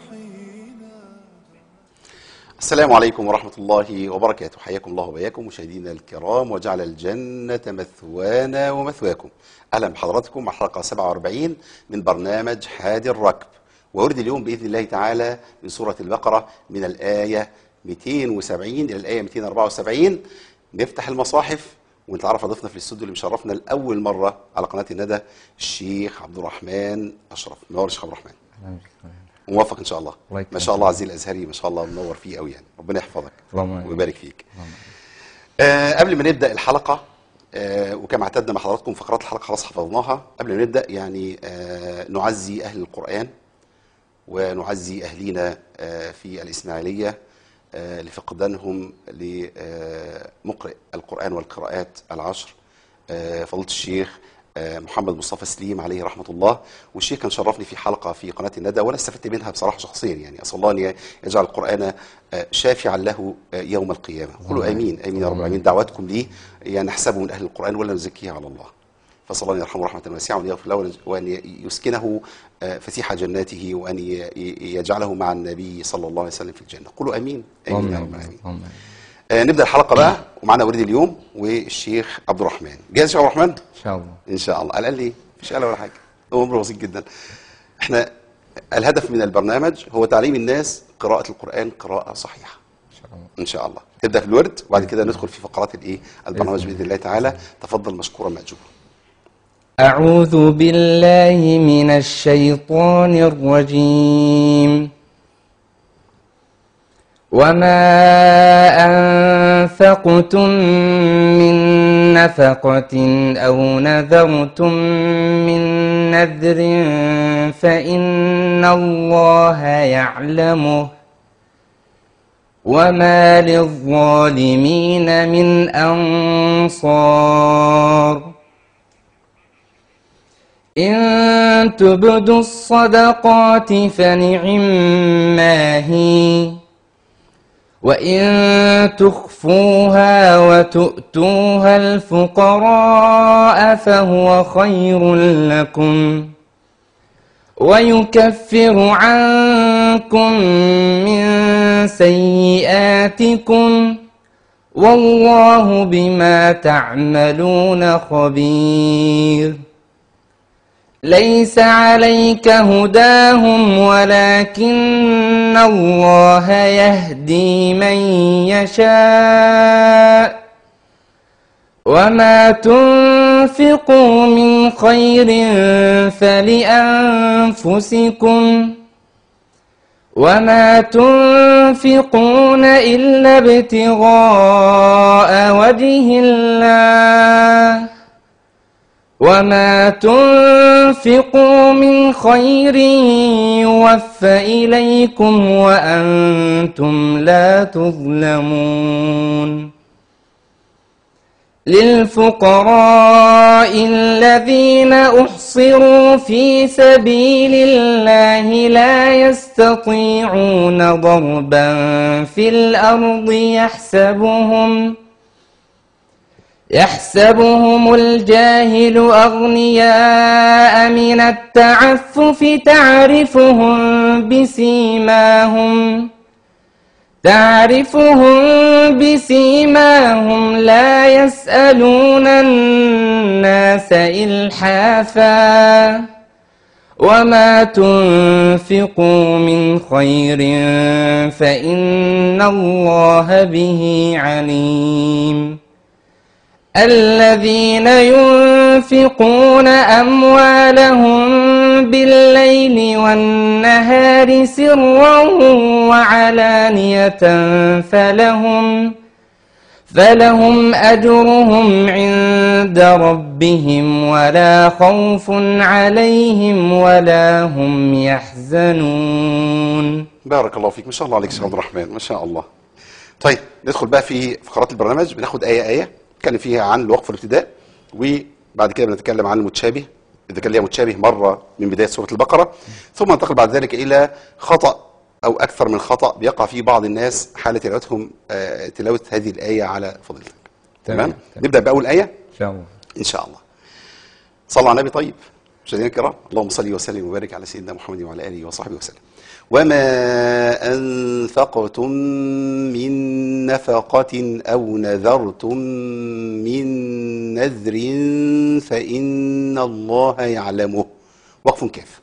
السلام عليكم ورحمة الله وبركاته حياكم الله وبياكم مشاهدينا الكرام وجعل الجنة مثوانا ومثواكم أهلا بحضراتكم مع حلقة 47 من برنامج حادي الركب وورد اليوم بإذن الله تعالى من سورة البقرة من الآية 270 إلى الآية 274 نفتح المصاحف ونتعرف على ضيفنا في الاستوديو اللي مشرفنا لأول مرة على قناة الندى الشيخ عبد الرحمن أشرف منور الشيخ عبد الرحمن موفق ان شاء الله الله يكرمك. ما شاء الله عزيز الازهري ما شاء الله منور فيه قوي يعني ربنا يحفظك اللهم آمين. ويبارك فيك آه قبل ما نبدا الحلقه آه وكما اعتدنا مع حضراتكم فقرات الحلقه خلاص حفظناها قبل ما نبدا يعني آه نعزي اهل القران ونعزي اهلينا آه في الاسماعيليه آه لفقدانهم لمقرئ القران والقراءات العشر آه فضيله الشيخ آه، محمد مصطفى سليم عليه رحمه الله والشيخ كان شرفني في حلقه في قناه الندى وانا استفدت منها بصراحه شخصيا يعني اسال الله ان يجعل القران آه، شافعا له آه، يوم القيامه قولوا امين امين يا رب العالمين دعواتكم لي يعني نحسبه من اهل القران ولا نزكيه على الله فصلى الله أن يرحمه رحمة واسعة وأن يغفر له وأن يسكنه آه، فسيح جناته وأن ي- ي- يجعله مع النبي صلى الله عليه وسلم في الجنة قولوا أمين أمين يا رب العالمين اللهم آمين. آه، نبدأ الحلقة بقى ومعنا وريد اليوم والشيخ عبد الرحمن جاهز يا شيخ عبد الرحمن؟ ان شاء الله ان شاء الله قال لي مفيش قلق ولا حاجه هو امر بسيط جدا احنا الهدف من البرنامج هو تعليم الناس قراءه القران قراءه صحيحه ان شاء الله ان شاء الله تبدا في الورد وبعد كده ندخل في فقرات الايه البرنامج باذن الله تعالى تفضل مشكورا ماجورا أعوذ بالله من الشيطان الرجيم وما أنفقتم من نفقة أو نذرتم من نذر فإن الله يعلمه وما للظالمين من أنصار إن تبدوا الصدقات فنعما هي وإن تخفوها وتؤتوها الفقراء فهو خير لكم ويكفر عنكم من سيئاتكم والله بما تعملون خبير ليس عليك هداهم ولكن الله يهدي من يشاء وما تنفقوا من خير فلأنفسكم وما تنفقون إلا ابتغاء وجه الله وما تنفقوا من خير يوفى إليكم وأنتم لا تظلمون للفقراء الذين أحصروا في سبيل الله لا يستطيعون ضربا في الأرض يحسبهم يحسبهم الجاهل أغنياء من التعفف تعرفهم بسيماهم تعرفهم بسيماهم لا يسألون الناس إلحافا وما تنفقوا من خير فإن الله به عليم الذين ينفقون أموالهم بالليل والنهار سرا وعلانية فلهم فلهم أجرهم عند ربهم ولا خوف عليهم ولا هم يحزنون بارك الله فيك ما شاء الله عليك يا شيخ عبد الرحمن ما شاء الله طيب ندخل بقى في فقرات البرنامج بناخد ايه ايه نتكلم فيها عن الوقف والابتداء وبعد كده بنتكلم عن المتشابه اذا كان ليها متشابه مره من بدايه سوره البقره ثم ننتقل بعد ذلك الى خطا او اكثر من خطا بيقع فيه بعض الناس حال تلاوتهم آه، تلاوه هذه الايه على فضيلتك تمام. تمام نبدا باول ايه إن شاء الله ان شاء الله صلوا على النبي طيب مشاهدينا الكرام اللهم صل وسلم وبارك على سيدنا محمد وعلى اله وصحبه وسلم وما انفقتم من نفقه او نذرتم من نذر فان الله يعلمه وقف كاف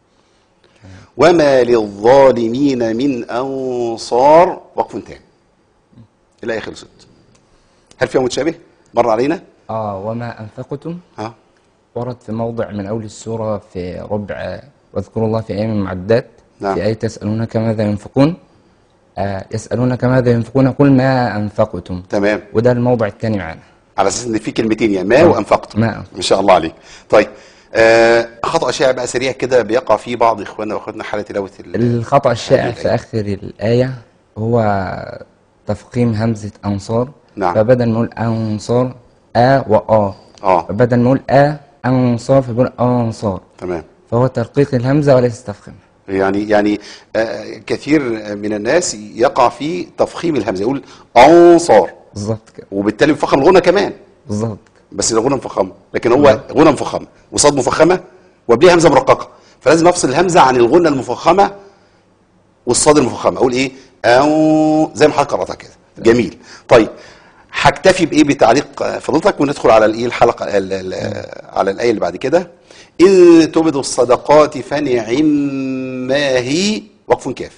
وما للظالمين من انصار وقف تام الايه خلصت هل فيها متشابه مر علينا اه وما انفقتم ها ورد في موضع من اول السوره في ربع واذكروا الله في ايام معدات نعم. في ايه تسالونك ماذا ينفقون آه يسالونك ماذا ينفقون قل ما انفقتم تمام وده الموضع الثاني معانا على اساس ان في كلمتين يعني ما آه. وانفقتم ما أنفقتم. ما شاء الله عليك طيب آه خطا شائع بقى سريع كده بيقع فيه بعض اخواننا واخواتنا حاله تلاوه ال- الخطأ الشائع هذه في الآية. آخر الآية هو تفخيم همزة أنصار نعم. فبدل ما نقول أنصار آ وآ اه فبدل ما نقول آ أنصار فبنقول أنصار تمام فهو ترقيق الهمزة وليس تفخيم يعني يعني آه كثير من الناس يقع في تفخيم الهمزه يقول انصار بالظبط كده وبالتالي بيفخم الغنى كمان بالظبط بس الغنى مفخمه لكن هو غنى مفخمه وصاد مفخمه وقبليها همزه مرققه فلازم افصل الهمزه عن الغنى المفخمه والصاد المفخمه اقول ايه او زي ما حضرتك قراتها كده جميل طيب هكتفي بايه بتعليق آه، فضيلتك وندخل على الايه الحلقه ال- ال- على الايه اللي بعد كده ان تبدوا الصدقات فنعم ما هي وقف كاف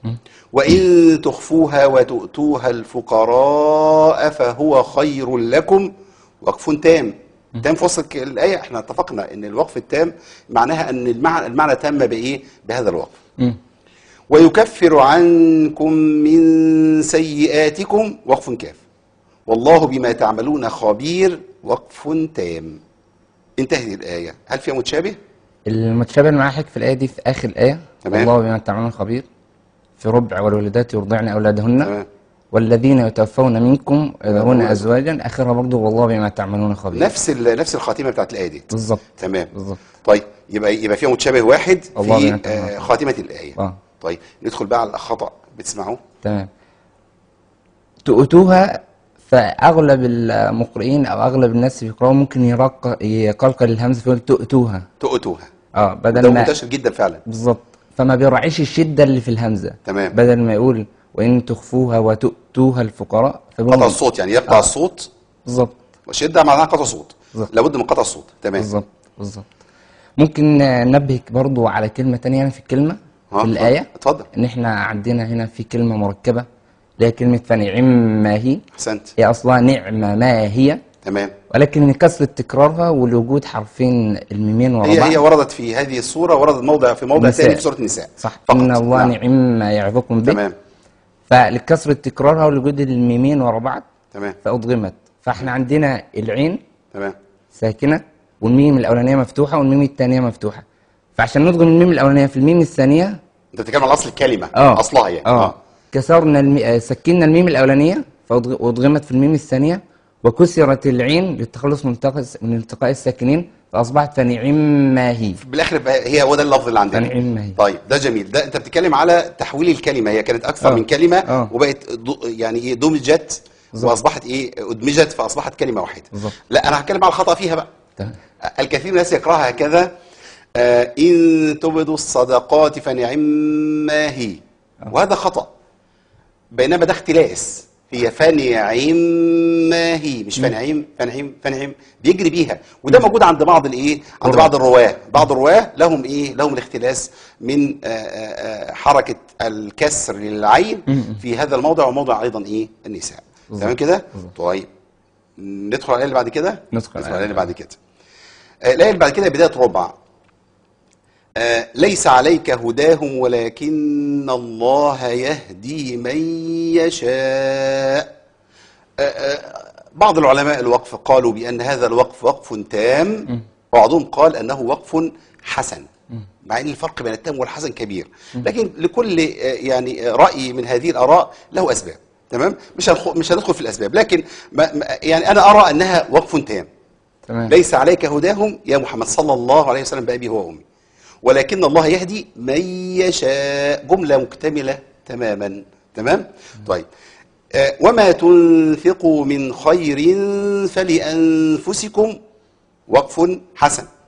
وإن تخفوها وتؤتوها الفقراء فهو خير لكم وقف تام تام في وسط الك- الآية احنا اتفقنا ان الوقف التام معناها ان المعنى, المعنى تم بإيه بهذا الوقف مم. ويكفر عنكم من سيئاتكم وقف كاف والله بما تعملون خبير وقف تام انتهت الآية هل فيها متشابه؟ المتشابه اللي معاه حك في الآية دي في آخر الآية تمام. الله بما تعملون خبير في ربع والوالدات يرضعن أولادهن تمام. والذين يتوفون منكم يذرون يذرون أزواجا آخرها برضو والله بما تعملون خبير نفس ال- نفس الخاتمة بتاعت الآية دي بالظبط تمام بالظبط طيب يبقى يبقى فيها متشابه واحد الله في بما تعملون. آه، خاتمة الآية اه طيب ندخل بقى على الخطأ بتسمعوه تمام تؤتوها فأغلب المقرئين أو أغلب الناس اللي بيقرأوا ممكن يرق يقلقل الهمزة فيقول تؤتوها تؤتوها اه ده بدل ما منتشر جدا فعلا بالظبط فما بيراعيش الشدة اللي في الهمزة تمام. بدل ما يقول وإن تخفوها وتؤتوها الفقراء فبيقول قطع الصوت يعني يقطع آه. الصوت بالظبط والشدة معناها قطع صوت بالظبط. لابد من قطع الصوت تمام بالظبط بالظبط ممكن ننبهك برضو على كلمة تانية يعني في الكلمة آه، في الآية اتفضل إن إحنا عندنا هنا في كلمة مركبة اللي هي كلمة فنعم ما هي احسنت هي أصلها نعمة ما هي تمام ولكن من كثرة تكرارها ولوجود حرفين الميمين ورا هي بعض هي وردت في هذه الصورة وردت موضع في موضع النساء. ثاني في سورة النساء صح فقط. إن الله نعم. نعم ما يعظكم به تمام فلكثرة تكرارها ولوجود الميمين ورا بعض تمام فأضغمت فإحنا عندنا العين تمام ساكنة والميم الأولانية مفتوحة والميم الثانية مفتوحة فعشان ندغم الميم الأولانية في الميم الثانية انت بتتكلم على اصل الكلمة اه اصلها يعني اه كسرنا المي... آه، سكننا الميم الأولانية فأضغ- وأضغمت في الميم الثانية وكسرت العين للتخلص من التقاء من التقاء الساكنين فأصبحت فنعم ما هي بالاخر بقى هي هو ده اللفظ اللي عندنا فنعم ما هي طيب ده جميل ده انت بتتكلم على تحويل الكلمه هي كانت اكثر آه. من كلمه آه. وبقت دو يعني ايه دمجت بالظبط. واصبحت ايه ادمجت فاصبحت كلمه واحده بالظبط. لا انا هتكلم على الخطا فيها بقى تمام. الكثير من الناس يقراها هكذا آه ان تبدوا الصدقات فنعم ما هي وهذا خطا بينما ده اختلاس هي فنعم ما هي مش فنعم فنعم فنعم بيجري بيها وده موجود عند بعض الايه عند قراء. بعض الرواه بعض الرواه لهم ايه لهم الاختلاس من آه، آه، آه، حركه الكسر للعين في هذا الموضع وموضع ايضا ايه النساء بالظبط. تمام كده بالظبط. طيب ندخل على الايه اللي بعد كده ندخل على على الايه اللي الآية. بعد كده آه، الايه اللي بعد كده بدايه ربع آه، ليس عليك هداهم ولكن الله يهدي من يشاء آه، آه، بعض العلماء الوقف قالوا بأن هذا الوقف وقف تام وبعضهم قال أنه وقف حسن مع أن الفرق بين التام والحسن كبير لكن لكل آه، يعني آه، رأي من هذه الآراء له أسباب تمام مش هندخل مش هندخل في الأسباب لكن ما ما- يعني أنا أرى أنها وقف تام تمام ليس عليك هداهم يا محمد صلى الله عليه وسلم بأبي هو وأمي ولكن الله يهدي من يشاء جملة مكتملة تماما تمام طيب آه، وما تنفقوا من خير فلأنفسكم وقف حسن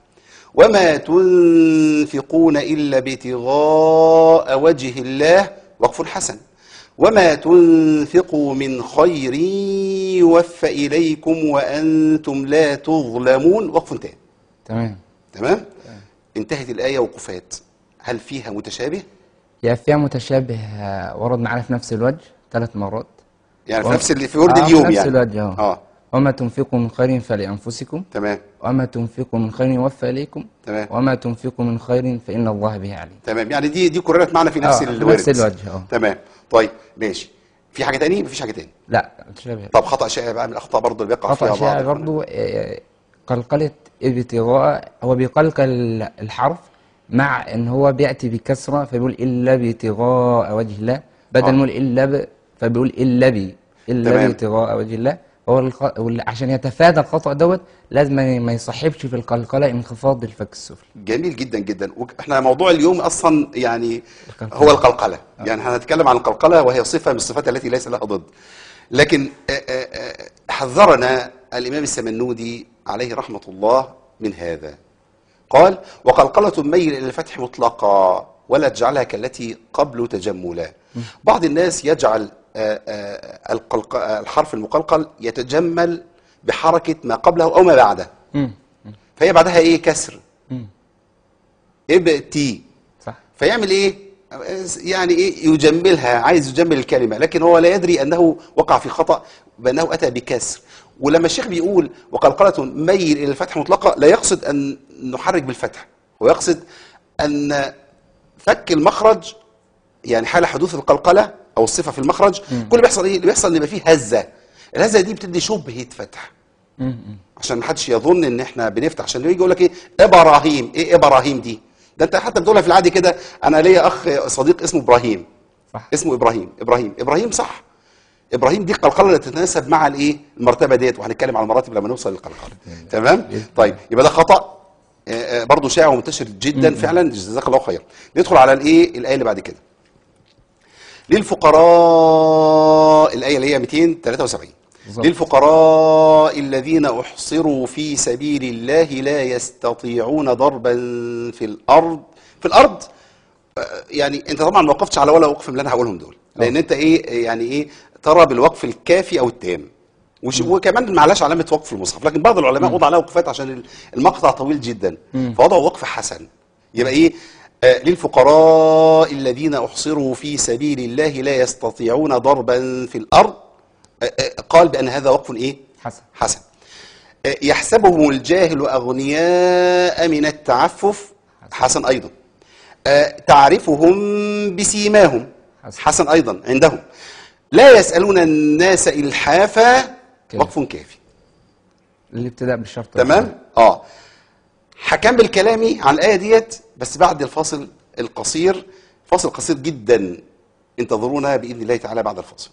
وما تنفقون إلا ابتغاء وجه الله وقف حسن وما تنفقوا من خير يوفى إليكم وأنتم لا تظلمون وقف تام تمام تمام انتهت الآية وقفات هل فيها متشابه هي فيها متشابه آه، ورد معانا في نفس الوجه ثلاث مرات يعني في و- نفس اللي في ورد آه، اليوم في نفس يعني الوجه اه اه وما تنفقوا من خير فلأنفسكم تمام وما تنفقوا من خير يوفى إليكم تمام وما تنفقوا من خير فإن الله به عليم تمام يعني دي دي كررت معنا في نفس آه، في الورد نفس الوجه اه تمام طيب ماشي في حاجة تاني مفيش حاجة تاني لا متشابه طب خطأ شائع بقى من الأخطاء برضه اللي بيقع فيها خطأ بعض شائع العلماء. برضو آه، قلقلة ابتغاء هو بيقلقل الحرف مع ان هو بيأتي بكسرة فبيقول إلا ابتغاء وجه الله بدل آه. ما يقول إلا ب فبيقول إلا بي إلا تمام. ابتغاء وجه الله هو الخ... وال- عشان يتفادى الخطأ دوت لازم ما ما يصحبش في القلقلة انخفاض الفك السفلي جميل جدا جدا وك- احنا موضوع اليوم اصلا يعني القلقلة. هو القلقله يعني هنتكلم عن القلقله وهي صفه من الصفات التي ليس لها ضد لكن آه، آه، آه، حذرنا الامام السمنودي عليه رحمه الله من هذا قال وقلقله ميل الى الفتح مطلقا ولا تجعلها كالتي قبل تجملا بعض الناس يجعل آه، آه، القلق- آه، الحرف المقلقل يتجمل بحركه ما قبله او ما بعده مم. فهي بعدها ايه كسر مم. ابتي صح فيعمل ايه يعني ايه يجملها عايز يجمل الكلمه لكن هو لا يدري انه وقع في خطا بانه اتى بكسر ولما الشيخ بيقول وقلقله ميل الى الفتح مطلقه لا يقصد ان نحرك بالفتح هو يقصد ان فك المخرج يعني حال حدوث القلقله او الصفه في المخرج كل اللي بيحصل ايه اللي بيحصل ان يبقى فيه هزه الهزه دي بتدي شبهه فتح مم. مم. عشان ما حدش يظن ان احنا بنفتح عشان يجي يقول لك ايه ابراهيم ايه ابراهيم دي ده انت حتى بتقولها في العادي كده انا ليا اخ صديق اسمه ابراهيم صح اسمه ابراهيم ابراهيم ابراهيم صح ابراهيم دي القلقله اللي تتناسب مع الايه المرتبه ديت وهنتكلم على المراتب لما نوصل للقلقله تمام طيب يبقى ده خطا آه، آه، برضه شائع ومنتشر جدا فعلا جزاك الله خير ندخل على الايه الايه اللي بعد كده للفقراء الايه اللي هي 273 بالظبط. للفقراء الذين احصروا في سبيل الله لا يستطيعون ضربا في الارض في الارض آه، يعني انت طبعا ما وقفتش على ولا وقف من اللي انا هقولهم دول لان انت ايه يعني ايه ترى بالوقف الكافي او التام وش وكمان معلاش علامه وقف في المصحف لكن بعض العلماء وضع عليها وقفات عشان المقطع طويل جدا فوضعوا وقف حسن يبقى ايه آه للفقراء الذين احصروا في سبيل الله لا يستطيعون ضربا في الارض آه آه قال بان هذا وقف ايه حسن حسن آه، يحسبهم الجاهل أغنياء من التعفف حسن أيضا آه، تعرفهم بسيماهم حسن. حسن أيضا عندهم لا يسألون الناس إلحافا كيف؟ وقف كافي الابتداء بالشرط تمام اه هكمل كلامي عن الآية ديت بس بعد الفاصل القصير فاصل قصير جدا انتظرونا بإذن الله تعالى بعد الفاصل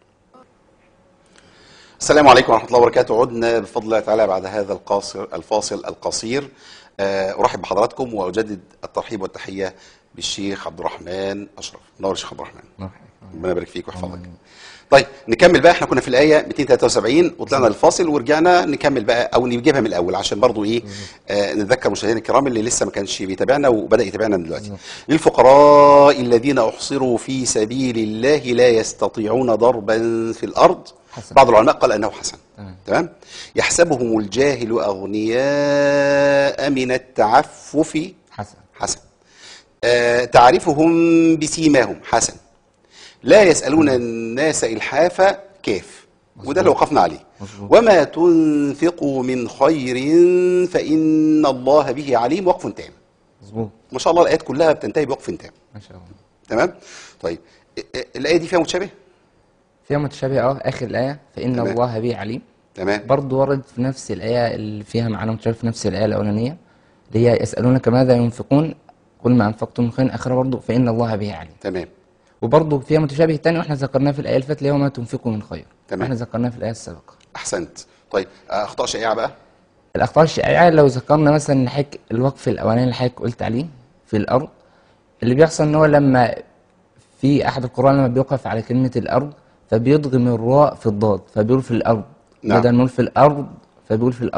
السلام عليكم ورحمة الله وبركاته عدنا بفضل الله تعالى بعد هذا القاصر الفاصل القصير آه، أرحب بحضراتكم وأجدد الترحيب والتحية بالشيخ عبد الرحمن أشرف نور الشيخ عبد الرحمن مرحبا. ربنا يبارك فيك ويحفظك طيب نكمل بقى احنا كنا في الايه 273 وطلعنا الفاصل ورجعنا نكمل بقى او نجيبها من الاول عشان برضو ايه آه نتذكر مشاهدينا الكرام اللي لسه ما كانش بيتابعنا وبدا يتابعنا من دلوقتي للفقراء الذين احصروا في سبيل الله لا يستطيعون ضربا في الارض حسن. بعض العلماء قال انه حسن تمام. تمام يحسبهم الجاهل اغنياء من التعفف حسن حسن آه تعرفهم بسيماهم حسن لا يسألون الناس إلحافا كيف وده اللي وقفنا عليه مظبوط. وما تنفقوا من خير فإن الله به عليم وقف تام مظبوط ما شاء الله الآيات كلها بتنتهي بوقف تام ما شاء الله تمام طيب ال- ال- الآية دي فيها متشابه فيها متشابه اه اخر الايه فان تمام. الله به عليم تمام برضه ورد في نفس الايه اللي فيها معنى متشابه في نفس الايه الاولانيه اللي هي يسالونك ماذا ينفقون قل ما انفقتم من خير اخره برضه فان الله به عليم تمام وبرضه فيها متشابه تاني واحنا ذكرناه في الايه اللي فاتت اللي هو ما تنفقوا من خير تمام. واحنا ذكرناه في الايه السابقه أحسنت طيب آه، أخطاء شائعة بقى الاخطاء الشائعه لو ذكرنا مثلا الحك الوقف الاولاني اللي حضرتك قلت عليه في الارض اللي بيحصل ان هو لما في احد القراء لما بيوقف على كلمه الارض فبيضغم الراء في الضاد فبيقول في الارض نعم. بدل ما يقول في الارض فبيقول في الارض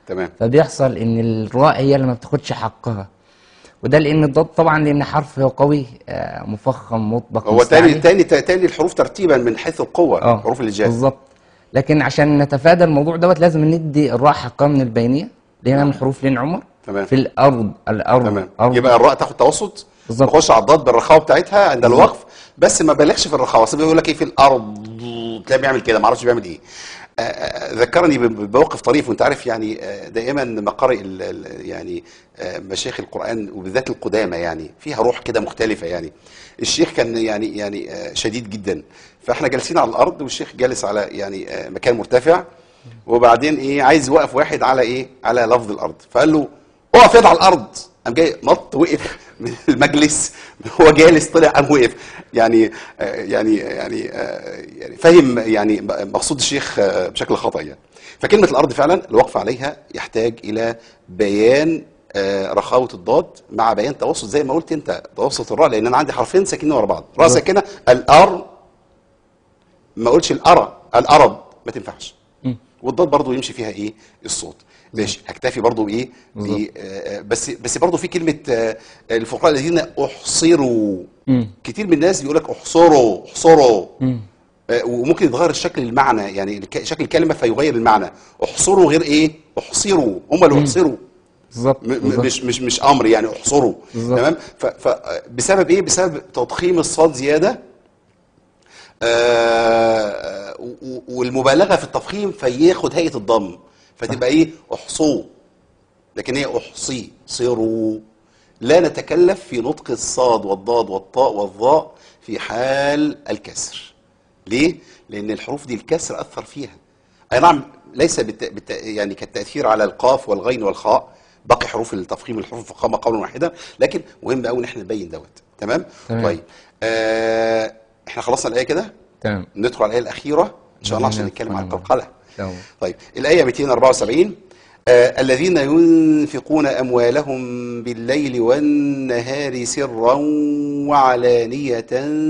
تمام فبيحصل ان الراء هي اللي ما بتاخدش حقها وده لان الضاد طبعا لان حرف قوي آه، مفخم مطبق هو تاني مستعلي. تاني تاني الحروف ترتيبا من حيث القوه اه حروف الهجاء بالظبط لكن عشان نتفادى الموضوع دوت لازم ندي الراء حقها من البينيه اللي هي من حروف لين عمر تمام. في الارض الارض تمام أرض. يبقى الراء تاخد توسط بالظبط. تخش على الضاد بالرخاوه بتاعتها عند الوقف بس ما بالغش في الرخاوه اصل بيقول لك ايه في الارض تلاقيه بيعمل كده ما اعرفش بيعمل ايه آه، آه، ذكرني ب- بموقف طريف وانت عارف يعني آه، دائما مقارئ ال- ال- يعني آه، مشايخ القران وبالذات القدامى يعني فيها روح كده مختلفه يعني الشيخ كان يعني يعني آه، شديد جدا فاحنا جالسين على الارض والشيخ جالس على يعني آه، مكان مرتفع وبعدين ايه عايز يوقف واحد على ايه على لفظ الارض فقال له اقف يد على الارض قام جاي نط وقف من المجلس هو جالس طلع قام وقف يعني آه، يعني يعني آه، يعني فهم يعني مقصود الشيخ آه، بشكل خطا يعني فكلمه الارض فعلا الوقف عليها يحتاج الى بيان آه، رخاوه الضاد مع بيان توسط زي ما قلت انت توسط الراء لان انا عندي حرفين ساكنين ورا بعض راء ساكنه الار ما اقولش الارى الارض ما تنفعش مم. والضاد برضو يمشي فيها ايه الصوت ماشي هكتفي برضو بايه بالظبط. ب- آه، بس بس برضو في كلمه آه، الفقراء الذين احصروا مم. كتير من الناس بيقول لك احصروا احصروا مم. آه، وممكن يتغير الشكل المعنى يعني الك- شكل الكلمه فيغير المعنى احصروا غير ايه احصروا هم اللي احصروا بالظبط م- م- بالظبط. مش مش مش امر يعني احصره بالظبط. تمام ف- ف- بسبب ايه بسبب تضخيم الصاد زياده آه، و- و- والمبالغه في التفخيم فياخد هيئه الضم فتبقى ايه احصوه لكن هي احصي صيروا لا نتكلف في نطق الصاد والضاد والطاء والظاء في حال الكسر ليه لان الحروف دي الكسر اثر فيها اي نعم ليس بالت... بالت... يعني كالتاثير على القاف والغين والخاء باقي حروف التفخيم الحروف الفخامه قولا واحدا لكن مهم قوي ان احنا نبين دوت تمام, تمام. طيب آه... احنا خلصنا الايه كده تمام ندخل على الايه الاخيره ان شاء الله عشان الذين نتكلم عن ينفقون القلقله إن شاء الله. طيب الآية 274 آه الذين ينفقون أموالهم بالليل والنهار سرا وعلانية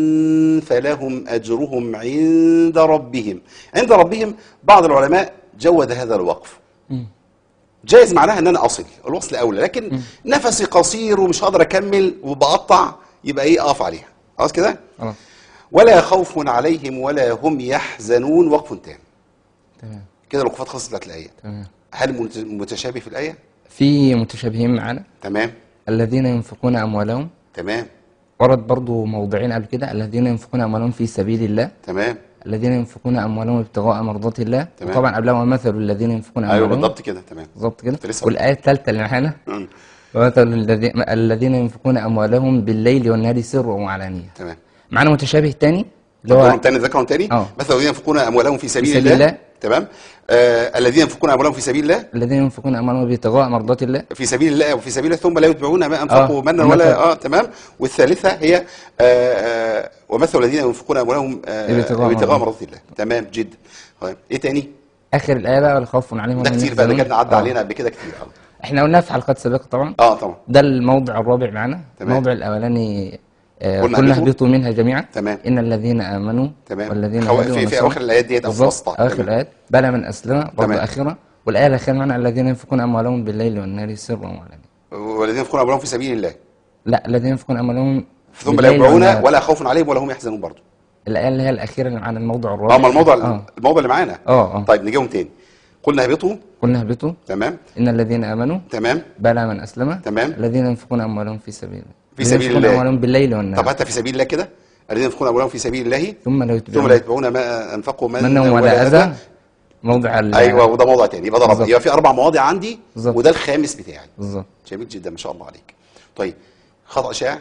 فلهم أجرهم عند ربهم عند ربهم بعض العلماء جود هذا الوقف مم. جايز معناها ان انا اصل الوصل اولى لكن نفسي قصير ومش هقدر اكمل وبقطع يبقى ايه اقف عليها خلاص كده خلاص ولا خوف عليهم ولا هم يحزنون وقف تام تمام كده الوقفات خلصت بتاعت الايه تمام هل مت- متشابه في الآية؟ في متشابهين معانا تمام الذين ينفقون أموالهم تمام ورد برضو موضعين قبل كده الذين ينفقون أموالهم في سبيل الله تمام الذين ينفقون أموالهم ابتغاء مرضات الله تمام. طبعا قبلها ومثل الذين ينفقون ايوه أموالهم بالضبط كده تمام بالظبط كده كنت لسه والآية الثالثة اللي معانا مم. ومثل الذي- الذين ينفقون أموالهم بالليل والنهار سرا وعلانية تمام معانا متشابه تاني اللي ذكرهم هو تاني ذكرهم تاني اه. مثل الذين ينفقون اموالهم في سبيل, في سبيل الله. الله. تمام آه الذين ينفقون اموالهم في سبيل الله الذين ينفقون أموالهم ابتغاء مرضات الله في سبيل الله وفي سبيل الله ثم لا يتبعون ما انفقوا اه. منا ومثل- ولا اه تمام والثالثه هي آه آه ومثل الذين ينفقون اموالهم آه ابتغاء ابتغاء مرضات. مرضات الله تمام جدا طيب ايه تاني؟ آخر الآية بقى ولا خوف عليهم ده ولا هم كتير بقى ده يحزنون؟ كان عدى اه. علينا قبل كده كتير اه احنا قلناها في حلقات سابقة طبعا اه طبعا ده الموضع الرابع معنا تمام. الموضع الأولاني آه، قلنا قلنا اهبطوا. اهبطوا منها جميعا تمام. إن الذين آمنوا تمام. والذين خو- هادوا في- في ونصروا. أواخر الآيات ديت أو في بالظبط وسطها. أواخر تمام. الآيات بلى من أسلم برضه تمام. أخيرا والآية الأخيرة معنا الذين ينفقون أموالهم بالليل والنهار سرا وعلانية والذين ينفقون اموالهم في سبيل الله لا الذين ينفقون أموالهم ثم لا بالليل يتبعون والنهار. ولا خوف عليهم ولا هم يحزنون برضه الآية اللي هي الأخيرة اللي معانا الموضع الرابع اه ما الموضوع اه الموضوع اللي معانا اه اه طيب نجيهم تاني قلنا اهبطوا قلنا اهبطوا تمام إن الذين آمنوا تمام بلى من أسلم تمام. الذين ينفقون أموالهم في سبيل الله في الذين سبيل ينفقون الله. أموالهم بالليل طب والنهار حتى في سبيل الله كده الذين ينفقون اموالهم في سبيل الله ثم لا ثم يتبعون لا يتبعون ما انفقوا منا منا ولا أذى موضع ال- ايوه وده موضوع تاني يبقى ده رابع بالظبط. يبقى في اربع مواضع عندي بالظبط. وده الخامس بتاعي بالظبط جميل جدا ما شاء الله عليك طيب خطا شائع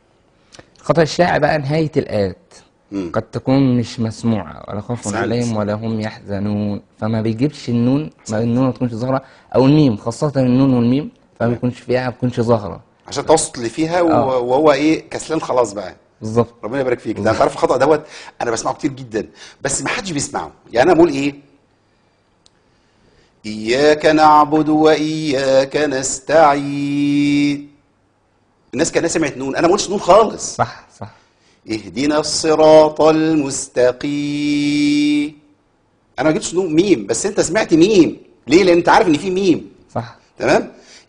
خطأ الشائع بقى نهاية الآيات مم. قد تكون مش مسموعة ولا خوف أحسنت. عليهم ولا هم يحزنون فما بيجيبش النون ما النون ما تكونش ظاهرة أو الميم خاصة النون والميم فما بيكونش فيها ما بتكونش ظاهرة عشان التوسط اللي فيها و- اه. وهو ايه كسلان خلاص بقى بالظبط ربنا يبارك فيك ده انت عارف الخطا دوت انا بسمعه كتير جدا بس ما حدش بيسمعه يعني انا بقول ايه اياك نعبد واياك نستعين الناس كانها سمعت نون انا ما قلتش نون خالص صح صح اهدنا الصراط المستقيم انا ما جبتش نون ميم بس انت سمعت ميم ليه لان انت عارف ان في ميم صح تمام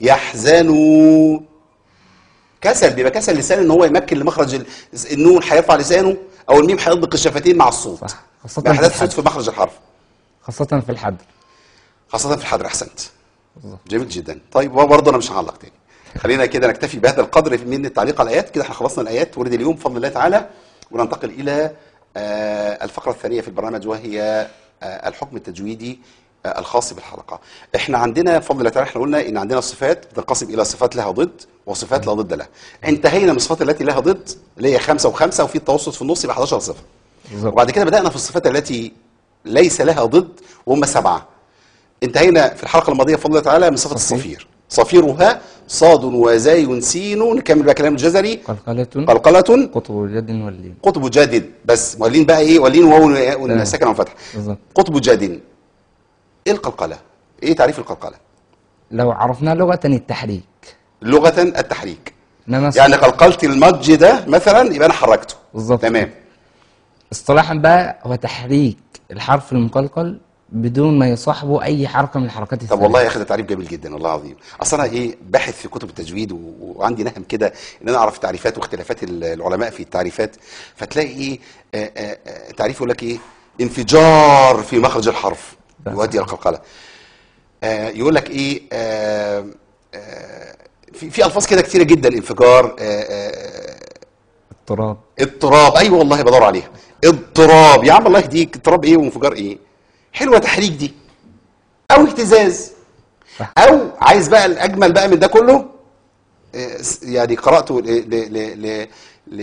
يحزنوا كسل بيبقى كسل لسان ان هو يمكن لمخرج ال- النون هيرفع لسانه او الميم هيطبق الشفتين مع الصوت صح خاصة مع في حدث صوت الحد في مخرج الحرف خاصة في الحد خاصة في الحضر أحسنت بالظبط. جميل جدا طيب وبرضه أنا مش هعلق تاني خلينا كده نكتفي بهذا القدر من التعليق على الآيات كده احنا خلصنا الآيات ورد اليوم بفضل الله تعالى وننتقل إلى آه، الفقرة الثانية في البرنامج وهي آه، الحكم التجويدي آه، الخاص بالحلقة احنا عندنا بفضل الله تعالى احنا قلنا ان عندنا صفات بتنقسم الى صفات لها ضد وصفات لا ضد لها انتهينا من الصفات التي لها ضد اللي هي خمسة وخمسة وفي التوسط في النص يبقى 11 صفة بالظبط وبعد كده بدأنا في الصفات التي ليس لها ضد وهم سبعة انتهينا في الحلقة الماضية بفضل الله تعالى من صفة صفير. الصفير صفيرها صاد وزاي سين نكمل بقى كلام الجزري قلقلة قلقلة قطب جد واللين قطب جاد بس مولين بقى ايه ولين واو تمام. ساكنة وفتح بالظبط قطب جاد ايه القلقلة ايه تعريف القلقلة لو عرفنا لغة التحريك لغة التحريك انما يعني قلقلت المج ده مثلا يبقى انا حركته بالظبط. تمام اصطلاحا بقى هو تحريك الحرف المقلقل بدون ما يصاحبه اي حركة من الحركات طب الثلاث والله يا اخي ده تعريف جميل جدا والله العظيم اصل انا ايه باحث في كتب التجويد و- وعندي نهم كده ان انا اعرف تعريفات واختلافات ال- العلماء في التعريفات فتلاقي ايه آه، آه، آه، تعريف يقول لك ايه انفجار في مخرج الحرف ده يؤدي الى القلقله آه، يقول لك ايه آه، آه، في في الفاظ كده كتيره جدا انفجار آه، آه، اضطراب اضطراب ايوه والله بدور عليها اضطراب يا عم الله يهديك اضطراب ايه وانفجار ايه حلوه تحريك دي او اهتزاز صح. او عايز بقى الاجمل بقى من ده كله آه، س- يعني قراته ل ل ل ل ل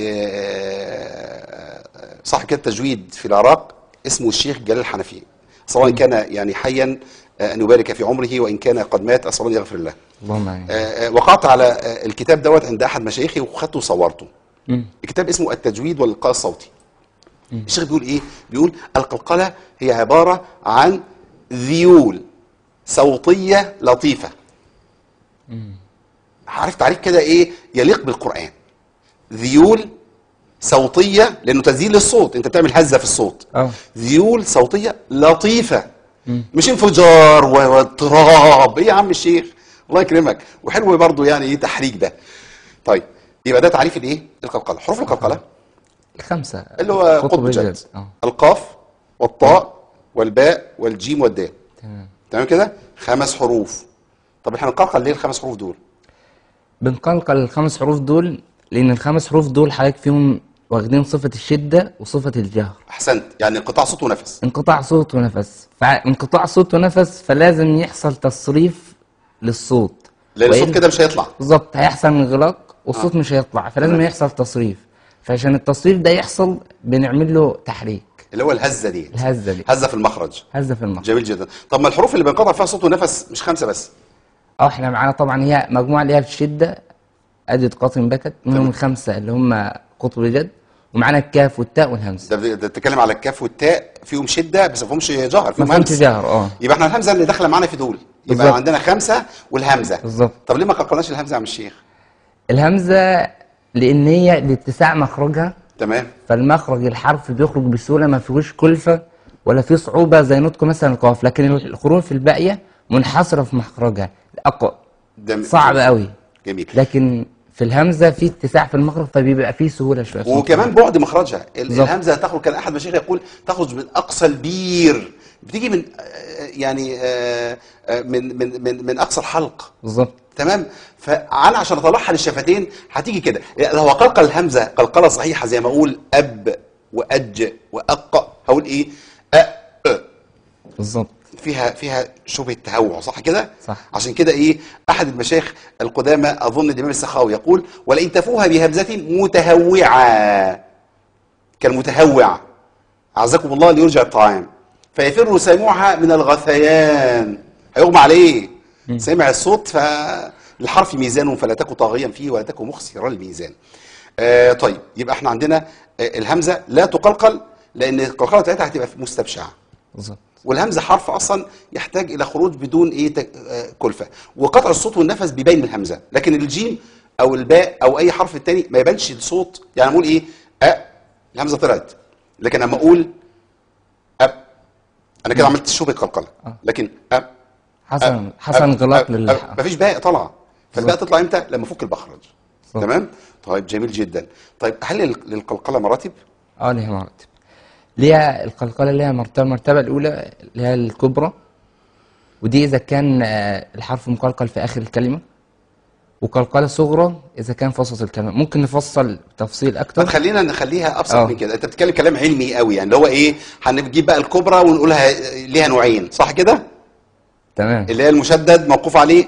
آه، صاحب كده التجويد في العراق اسمه الشيخ جلال الحنفي سواء كان يعني حيا آه، ان يبارك في عمره وان كان قد مات اسال الله يغفر له اللهم امين آه، آه، وقعت على آه، الكتاب دوت عند احد مشايخي وخدته وصورته مم. الكتاب اسمه التجويد والإلقاء الصوتي الشيخ بيقول ايه بيقول القلقلة هي عبارة عن ذيول صوتية لطيفة عارف تعريف كده ايه يليق بالقرآن ذيول صوتية لأنه تسجيل للصوت أنت بتعمل هزة في الصوت اه ذيول صوتية لطيفة مش انفجار و- واضطراب ايه يا عم الشيخ الله يكرمك وحلو برضو يعني ايه تحريك ده طيب يبقى ده تعريف الايه القلقله حروف القلقله الخمسة اللي هو قطب جد اه القاف والطاء والباء والجيم والدال تمام تمام كده خمس حروف طب احنا نقلقل ليه الخمس حروف دول بنقلقل الخمس حروف دول لأن الخمس حروف دول حضرتك فيهم واخدين صفة الشدة وصفة الجهر احسنت يعني انقطاع صوت ونفس انقطاع صوت ونفس فانقطاع صوت ونفس فلازم يحصل تصريف للصوت لان الصوت وإلا- كده مش هيطلع بالظبط هيحصل انغلاق والصوت مش هيطلع فلازم يحصل تصريف فعشان التصريف ده يحصل بنعمل له تحريك اللي هو الهزه دي الهزة دي هزه في المخرج هزة في المخرج جميل جدا طب ما الحروف اللي بينقطع فيها صوت ونفس مش خمسه بس اه احنا معانا طبعا هي مجموعة اللي هي في الشدة أدت قاطن بكت منهم الخمسة اللي هم قطب جد ومعانا الكاف والتاء والهمزة ده ده بتتكلم على الكاف والتاء فيهم شده بس ما فيهمش جهر فيهم ما فهمش همس جهر اه يبقى احنا الهمزه اللي داخله معانا في دول يبقى بالظبط. عندنا خمسه والهمزه بالظبط طب ليه ما قلقلناش الهمزه يا عم الشيخ الهمزة لأن هي لاتساع مخرجها تمام فالمخرج الحرف بيخرج بسهولة ما فيهوش كلفة ولا فيه صعوبة زي نطق مثلا القاف لكن الحروف الباقية منحصرة في مخرجها أق... ده صعب قوي جميل لكن في الهمزة في اتساع في المخرج فبيبقى فيه سهولة شوية في وكمان بعد مخرجها ال- بالظبط. الهمزه تخرج كان احد مشايخ يقول تخرج من اقصى البير بتيجي من آه، يعني آه، آه، من من من من اقصى الحلق بالظبط تمام فانا عشان اطلعها للشفتين هتيجي كده يعني لو اقلقل الهمزه قلقله صحيحه زي ما اقول اب واج واق هقول ايه أ أ. بالظبط فيها فيها شبهه تهوع صح كده صح. عشان كده ايه احد المشايخ القدامى اظن الامام السخاوي يقول ولئن تفوها بهمزه متهوعه كالمتهوع اعزكم الله ليرجع الطعام فيفر سامعها من الغثيان هيغمى عليه سمع الصوت فالحرف ميزان فلا تكن طاغيا فيه ولا تكن مخسرا الميزان آه طيب يبقى احنا عندنا آه الهمزه لا تقلقل لان القلقله بتاعتها هتبقى مستبشعه بالظبط والهمزه حرف اصلا يحتاج الى خروج بدون ايه تك- آه، كلفه وقطع الصوت والنفس بيبين من الهمزه لكن الجيم او الباء او اي حرف التاني ما يبانش الصوت يعني اقول ايه أ الهمزه طلعت لكن لما اقول اب انا كده عملت شبه قلقله آه. لكن اب حصل حصل انغلاق لل مفيش باء طالعه فالباء تطلع امتى لما افك المخرج بالظبط. تمام طيب جميل جدا طيب هل لل- للقلقله مراتب اه ليها مراتب ليها القلقلة ليها مرتبة المرتبة الأولى اللي هي الكبرى ودي إذا كان آه، الحرف مقلقل في آخر الكلمة وقلقلة صغرى إذا كان في وسط الكلمة ممكن نفصل تفصيل طب أكتر خلينا نخليها ابسط آه. من كده انت بتتكلم كلام علمي قوي يعني اللي هو ايه هنجيب بقى الكبرى ونقولها ليها نوعين صح كده تمام اللي هي المشدد موقوف عليه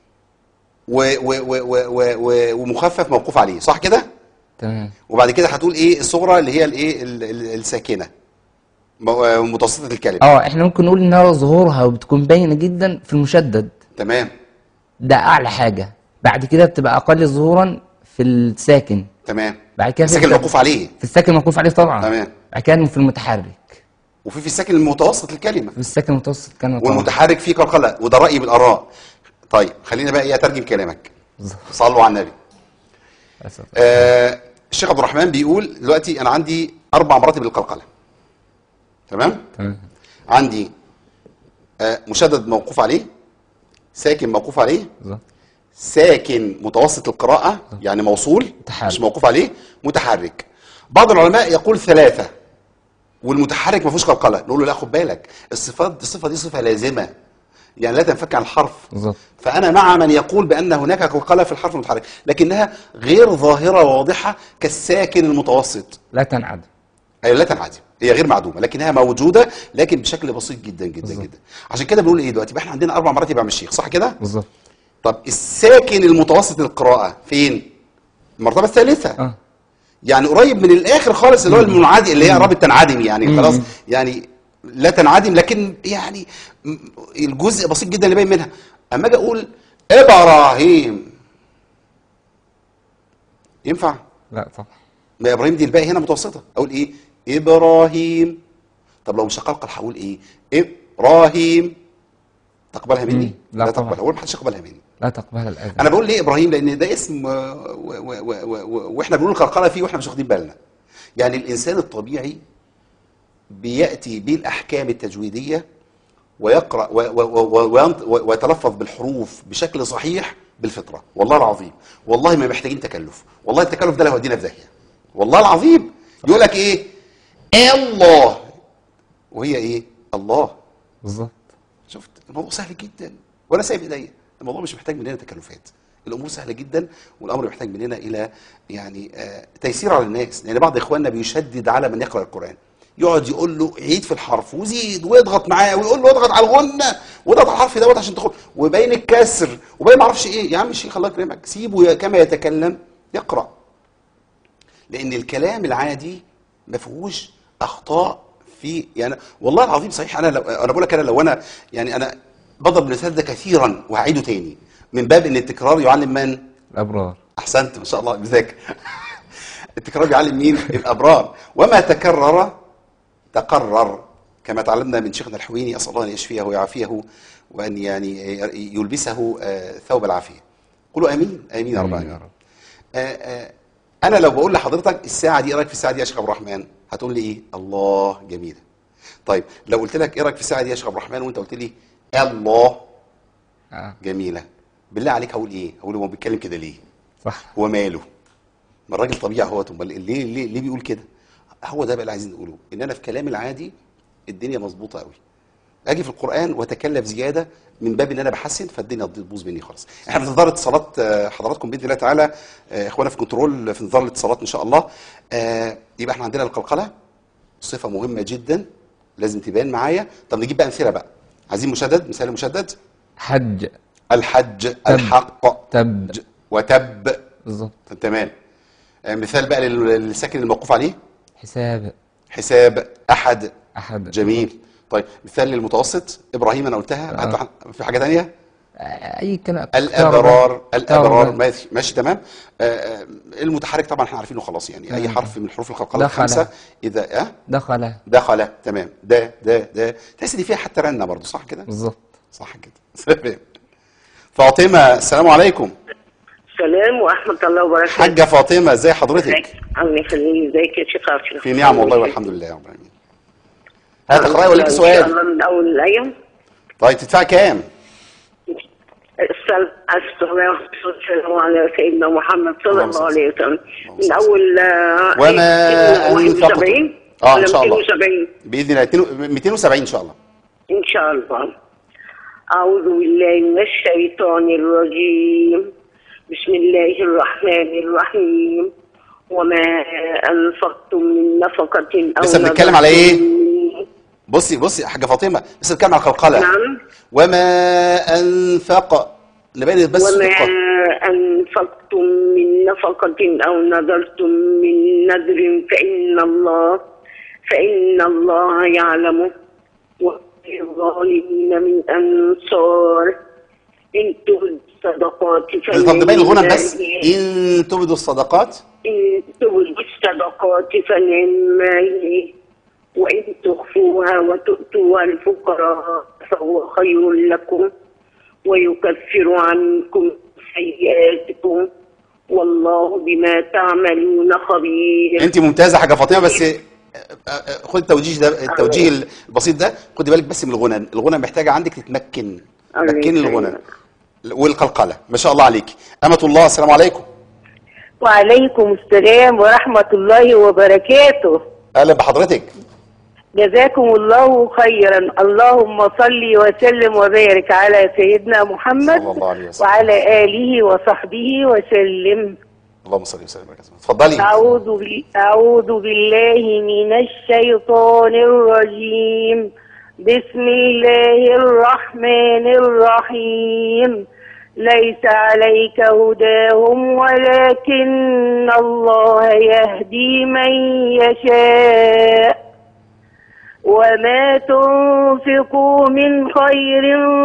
و و و و و و ومخفف موقوف عليه صح كده تمام وبعد كده هتقول ايه الصغرى اللي هي الايه ال- ال- الساكنه مو- متوسطه الكلمه اه احنا ممكن نقول انها ظهورها بتكون باينة جدا في المشدد تمام ده أعلى حاجة بعد كده بتبقى أقل ظهورا في الساكن تمام بعد كده في الساكن الت- الموقوف عليه في الساكن الموقوف عليه طبعا تمام. بعد كده في المتحرك وفي في الساكن المتوسط الكلمه في الساكن المتوسط كان طبعا والمتحرك فيه قلقله وده رايي بالاراء طيب خلينا بقى ايه اترجم كلامك بالظبط. صلوا على النبي أسف. آه الشيخ عبد الرحمن بيقول دلوقتي انا عندي اربع مراتب للقلقله تمام تمام عندي آه مشدد موقوف عليه ساكن موقوف عليه بالظبط ساكن متوسط القراءة يعني موصول متحرك. مش موقوف عليه متحرك بعض العلماء يقول ثلاثة والمتحرك ما فيهوش قلقلة نقول له لا خد بالك الصفات الصفة دي صفة لازمة يعني لا تنفك عن الحرف بالظبط فأنا مع من يقول بأن هناك قلقلة في الحرف المتحرك لكنها غير ظاهرة واضحة كالساكن المتوسط لا تنعدم أي لا تنعدم هي غير معدومه لكنها موجوده لكن بشكل بسيط جدا جدا بالظبط. جدا عشان كده بنقول ايه دلوقتي يبقى احنا عندنا اربع مراتب يا عم الشيخ صح كده بالظبط طب الساكن المتوسط القراءة فين؟ المرتبة الثالثة اه يعني قريب من الآخر خالص اللي هو المنعدم اللي هي قربت تنعدم يعني مم. خلاص يعني لا تنعدم لكن يعني م- الجزء بسيط جدا اللي باين منها أما أجي أقول إبراهيم ينفع؟ لا طبعا ما إبراهيم دي الباقي هنا متوسطة أقول إيه؟ إبراهيم طب لو مش هقلقل هقول إيه؟ إبراهيم تقبلها مني؟ مم. لا طبعا. تقبلها أقول محدش يقبلها مني لا تقبل الأذى انا بقول ليه ابراهيم لان ده اسم و- و- و- و- و- واحنا بنقول القلقله فيه واحنا مش واخدين بالنا يعني الانسان الطبيعي بياتي بالاحكام التجويديه ويقرا و- و- و- وينط- و- ويتلفظ بالحروف بشكل صحيح بالفطره والله العظيم والله ما محتاجين تكلف والله التكلف ده اللي هيودينا في داهيه والله العظيم يقول لك ايه الله وهي ايه الله بالظبط شفت الموضوع سهل جدا وانا سايب ايديا الموضوع مش محتاج مننا تكلفات الامور سهله جدا والامر محتاج مننا الى يعني آه تيسير على الناس لان يعني بعض اخواننا بيشدد على من يقرا القران يقعد يقول له عيد في الحرف وزيد ويضغط معاه ويقول له اضغط على الغنه واضغط على الحرف دوت عشان تدخل وبين الكسر وبين ما اعرفش ايه يا عم الشيخ الله يكرمك سيبه كما يتكلم يقرا لان الكلام العادي ما فيهوش اخطاء في يعني والله العظيم صحيح انا لو انا بقول لك انا لو انا يعني انا بضرب المثال ده كثيرا وهعيده تاني من باب ان التكرار يعلم من الأبرار احسنت ما شاء الله بذاكر التكرار بيعلم مين الابرار وما تكرر تقرر كما تعلمنا من شيخنا الحويني اسال الله ان يشفيه ويعافيه وان يعني يلبسه آه، ثوب العافيه قولوا امين امين يا رب آمين يا العالمين رب آه، آه، انا لو بقول لحضرتك الساعه دي ايه رايك في الساعه دي يا شيخ عبد الرحمن هتقول لي ايه الله جميله طيب لو قلت لك ايه رايك في الساعه دي يا شيخ عبد الرحمن وانت قلت لي الله آه. جميله بالله عليك هقول ايه هقول هو بيتكلم كده ليه صح هو ماله ما الراجل طبيعي هو امال ليه ليه ليه بيقول كده هو ده بقى اللي عايزين نقوله ان انا في كلامي العادي الدنيا مظبوطه قوي اجي في القران واتكلف زياده من باب ان انا بحسن فالدنيا تبوظ مني خالص احنا في انتظار اتصالات آه، حضراتكم باذن الله تعالى آه، اخوانا في كنترول في انتظار الاتصالات ان شاء الله آه، يبقى احنا عندنا القلقله صفه مهمه جدا لازم تبان معايا طب نجيب بقى امثله بقى عايزين مشدد مثال مشدد حج الحج الحق تب ج- وتب بالظبط تمام آه، مثال بقى لل- للساكن الموقوف عليه حساب حساب احد أحد جميل طيب مثال للمتوسط ابراهيم انا قلتها آه. هات واحد- في حاجه ثانيه آه، أي كلام الابرار الابرار اقترب. ماشي ماشي تمام آه، آه، المتحرك طبعا احنا عارفينه خلاص يعني اي تمام. حرف من حروف القلقله دخل. الخمسه اذا اه دخل دخل تمام ده ده ده تحس ان فيها حتى رنه برضو صح كده بالظبط صح كده تمام فاطمه السلام عليكم سلام ورحمة الله وبركاته حاجه فاطمه ازي حضرتك ازيك الله يخليك ازيك يا شيخ أشرف في نعم والله والحمد لله يا رب العالمين هات اقراي ولا لك إن شاء سؤال الله من أول الآية طيب تدفع كام السلام السلام والسلام على سيدنا محمد صلى اللهم الله صل عليه وسلم اللهم من صل. اول آه، وما آية أنفقتم 71 اه ان ولا شاء الله 270 باذن الله 270 ان شاء الله إن شاء الله أعوذ بالله من الشيطان الرجيم بسم الله الرحمن الرحيم وما أنفقتم من نفقة أو لسه بنتكلم على إيه؟ نذرتم- بصي بصي يا حاجه فاطمه بس بتكلم على القلقله نعم وما انفق نبين بس وما القلقلة. أنفقتم من نفقة أو نذرتم من نذر فإن الله فإن الله يعلمه وللظالمين من أنصار إن تبدوا الصدقات طب نبين الغنى بس فلله. ان تبدوا الصدقات إن تبدوا الصدقات فنعما هي وإن تخفوها وتؤتوها الفقراء فهو خير لكم ويكفر عنكم سيئاتكم والله بما تعملون خبير انت ممتازه حاجه فاطمه بس آه، آه، خد التوجيه ده التوجيه البسيط ده خدي بالك بس من الغنى الغنى محتاجه عندك تتمكن الله تمكني الغنى يسلمك. والقلقله ما شاء الله عليك امه الله السلام عليكم وعليكم السلام ورحمة الله وبركاته اهلا بحضرتك جزاكم الله خيرا اللهم صل وسلم وبارك على سيدنا محمد صلى الله عليه وسلم. وعلى آله وصحبه وسلم اللهم صل وسلم وبارك على سيدنا. اتفضلي أعوذ, بال... أعوذ بالله من الشيطان الرجيم بسم الله الرحمن الرحيم ليس عليك هداهم ولكن الله يهدي من يشاء وما تنفقوا من خير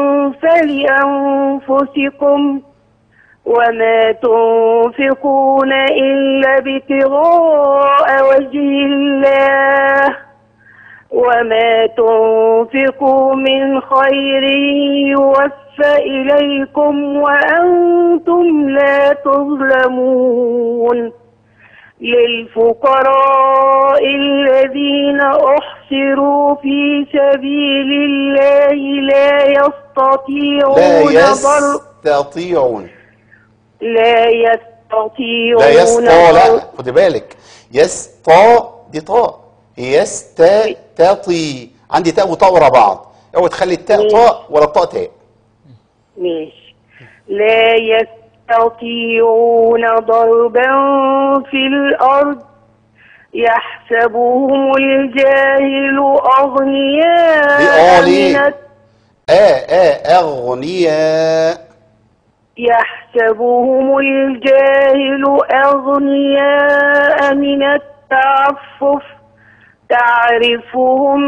فلأنفسكم وما تنفقون إلا ابتغاء وجه الله وما تنفقوا من خير يوفى إليكم وأنتم لا تظلمون للفقراء الذين أحصروا في سبيل الله لا لا يستطيعون ضر يستطيعون لا يستطيعون لا يسطا لا ضر- خدي بالك يسطا دي طاء يستطي عندي تاء وطاء ورا بعض اوعي تخلي التاء طاء ولا الطاء تاء ماشي لا يستطيعون ضربا في الأرض يحسبهم الجاهل أغنياء دي آه ليه؟ من الت- آه آه أغنياء يحسبهم الجاهل أغنياء من التعفف تعرفهم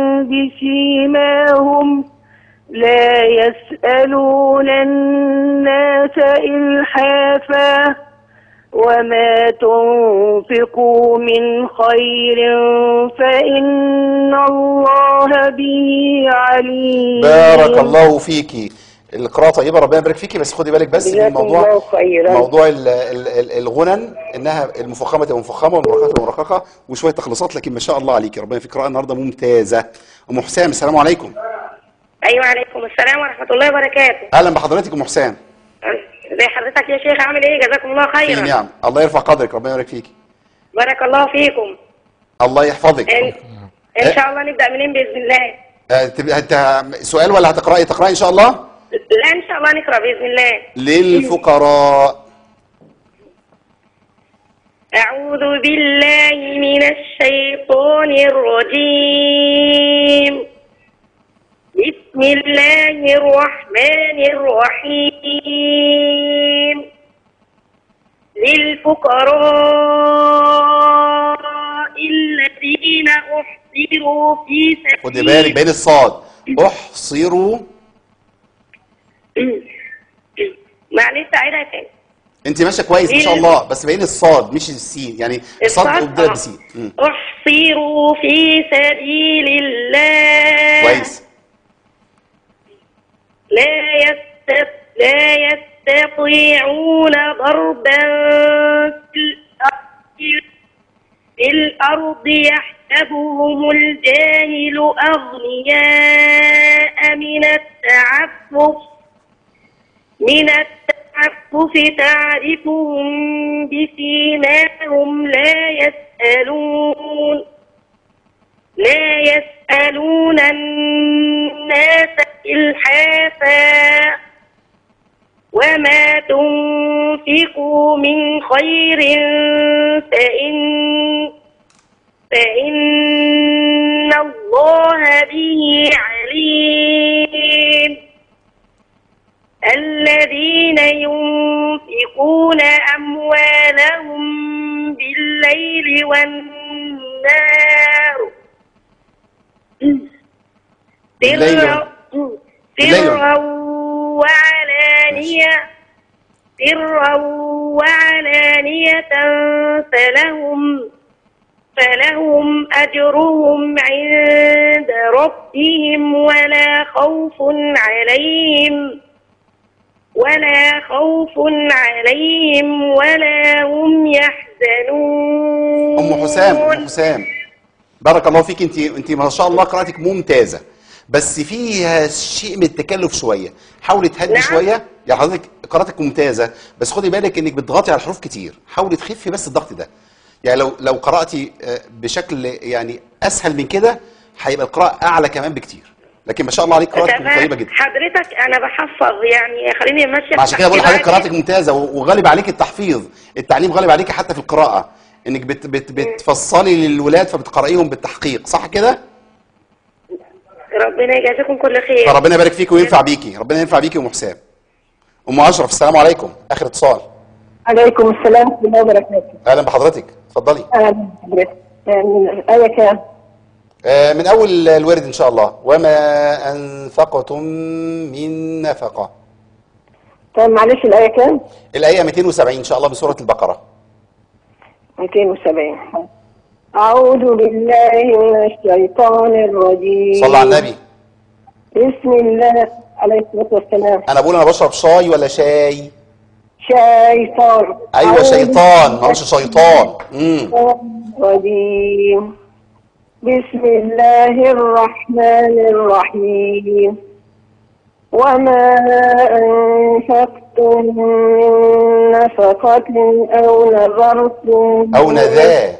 بسيماهم لا يسألون الناس إلحافا وما تنفقوا من خير فإن الله به عليم بارك الله فيكي القراءة طيبة ربنا يبارك فيكي بس خدي بالك بس من جزاكم موضوع الله خيرا. موضوع ال- ال- ال- الغنن انها المفخمة تبقى مفخمة والمرققة تبقى مرققة وشوية تخليصات لكن ما شاء الله عليكي ربنا في قراءة النهارده ممتازة ام حسام السلام عليكم ايوه عليكم السلام ورحمه الله وبركاته اهلا بحضرتك ام حسام زي حضرتك يا شيخ عامل ايه جزاكم الله في خيرا نعم الله يرفع قدرك ربنا يبارك فيكي بارك الله فيكم الله يحفظك ان, إن شاء الله نبدا منين باذن الله آه، تبقى- انت سؤال ولا هتقرأي تقرأي ان شاء الله لا ان شاء الله نقرا باذن الله للفقراء اعوذ بالله من الشيطان الرجيم بسم الله الرحمن الرحيم للفقراء الذين احصروا في سبيل خدي بالك بين الصاد احصروا معلش عيدها تاني انت ماشيه كويس ما شاء الله بس بين الصاد مش السين يعني الصاد قدام آه. بسين مم. احصروا في سبيل الله كويس لا يستط... لا يستطيعون ضربا في الأرض في الأرض يحسبهم الجاهل أغنياء من التعفف من التعفف تعرفهم بسيماهم لا يسألون لا يسألون الناس إلحافا وما تنفقوا من خير فإن فإن الله به عليم الذين ينفقون أموالهم بالليل والنار بالليل سرا بالليل. سرا وعلانية سرا وعلانية فلهم فلهم أجرهم عند ربهم ولا خوف عليهم ولا خوف عليهم ولا هم يحزنون ام حسام ام حسام بارك الله فيك انت انت ما شاء الله قراءتك ممتازه بس فيها شيء من التكلف شويه حاولي تهدي نعم. شويه يا حضرتك قراءتك ممتازه بس خدي بالك انك بتضغطي على الحروف كتير حاولي تخفي بس الضغط ده يعني لو لو قراتي آه، بشكل يعني اسهل من كده هيبقى القراءه اعلى كمان بكتير لكن ما شاء الله عليك قراءتك تمام. طيبه جدا حضرتك انا بحفظ يعني خليني ماشيه ما عشان كده بقول لحضرتك بتحفيظ قراءتك ممتازه و- وغالب عليك التحفيظ التعليم غالب عليك حتى في القراءه انك بت بت بتفصلي للولاد فبتقرايهم بالتحقيق صح كده ربنا يجازيكم كل خير فربنا يبارك فيك وينفع بيكي ربنا ينفع بيكي وام حسام ام اشرف السلام عليكم اخر اتصال عليكم السلام ورحمة الله وبركاته اهلا بحضرتك اتفضلي أهلا بحضرتك من الآية كام؟ آه، من اول الورد ان شاء الله وما انفقتم من نفقه طيب معلش الآية كام؟ الايه 270 ان شاء الله من سوره البقره 270 أعوذ بالله من الشيطان الرجيم صلى على النبي بسم الله عليه الصلاة والسلام انا بقول انا بشرب شاي ولا شاي شيطان ايوه أعوذ شيطان ما قالش شيطان امم الشيطان الرجيم بسم الله الرحمن الرحيم وما أنفقتم من نفقة أو نذرتم او نذا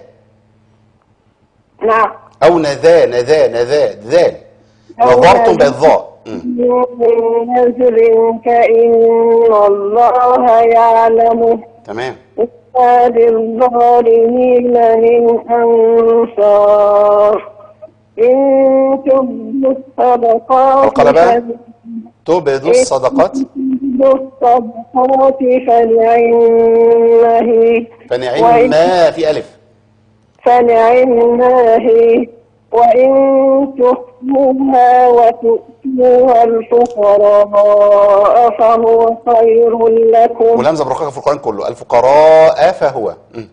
نعم او نذا نذا نذا ذال أو نظرتم نذا. بالضاء مم. من نذر فإن الله يعلمه تمام وما للظالمين من أنصار إن تبدوا الصدقات القلبات. تبدوا الصدقات تبدوا الصدقات فنعم هي فنعم ما في الف فنعم هي وإن تخفوها وتؤتوها الفقراء فهو خير لكم ولمزه برقاقه في القران كله الفقراء فهو مم.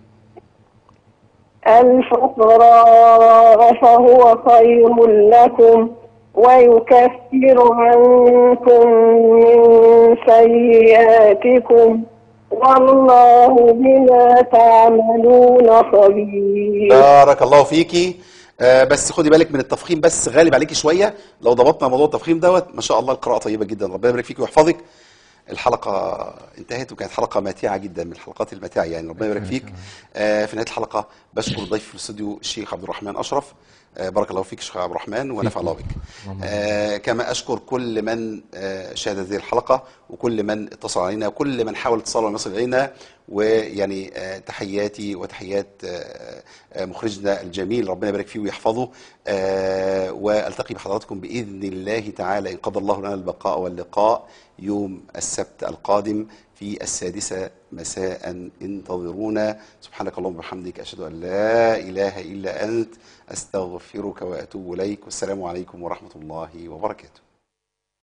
الفقراء فهو خير لكم ويكفر عنكم من سيئاتكم والله بما تعملون خبير بارك الله فيكي آه بس خدي بالك من التفخيم بس غالب عليكي شويه لو ضبطنا موضوع التفخيم دوت ما شاء الله القراءه طيبه جدا ربنا يبارك فيك ويحفظك الحلقه انتهت وكانت حلقه ماتعه جدا من الحلقات الماتعه يعني ربنا يبارك فيك آه في نهايه الحلقه بشكر ضيفي في الاستوديو الشيخ عبد الرحمن اشرف آه بارك الله فيك شيخ عبد الرحمن ونفع الله بك آه كما اشكر كل من آه شاهد هذه الحلقه وكل من اتصل علينا وكل من حاول اتصال ويصل الينا ويعني آه تحياتي وتحيات آه آه مخرجنا الجميل ربنا يبارك فيه ويحفظه آه والتقي بحضراتكم باذن الله تعالى ان قضى الله لنا البقاء واللقاء يوم السبت القادم في السادسة مساء انتظرونا سبحانك اللهم وبحمدك أشهد أن لا إله إلا أنت أستغفرك وأتوب إليك والسلام عليكم ورحمة الله وبركاته